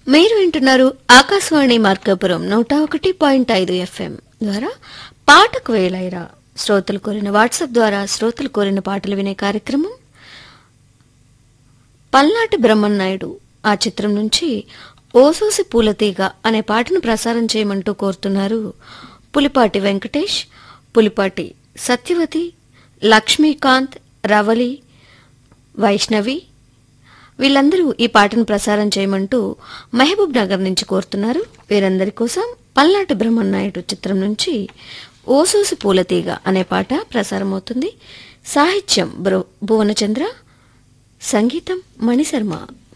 మీరు వింటున్నారు ఆకాశవాణి మార్కాపురం నూట ఒకటి పాయింట్ ఐదు ఎఫ్ఎం ద్వారా పాటకు వేలైరా శ్రోతలు కోరిన వాట్సాప్ ద్వారా శ్రోతలు కోరిన పాటలు వినే కార్యక్రమం పల్నాటి బ్రహ్మన్నాయుడు ఆ చిత్రం నుంచి ఓసోసి పూలతీగ అనే పాటను ప్రసారం చేయమంటూ కోరుతున్నారు పులిపాటి వెంకటేష్ పులిపాటి సత్యవతి లక్ష్మీకాంత్ రవలి వైష్ణవి వీళ్ళందరూ ఈ పాటను ప్రసారం చేయమంటూ మహబూబ్ నగర్ నుంచి కోరుతున్నారు వీరందరి కోసం పల్నాటి బ్రహ్మన్నాయుడు చిత్రం నుంచి ఓసోసి పూలతీగ అనే పాట ప్రసారమవుతుంది సాహిత్యం భువనచంద్ర సంగీతం మణిశర్మ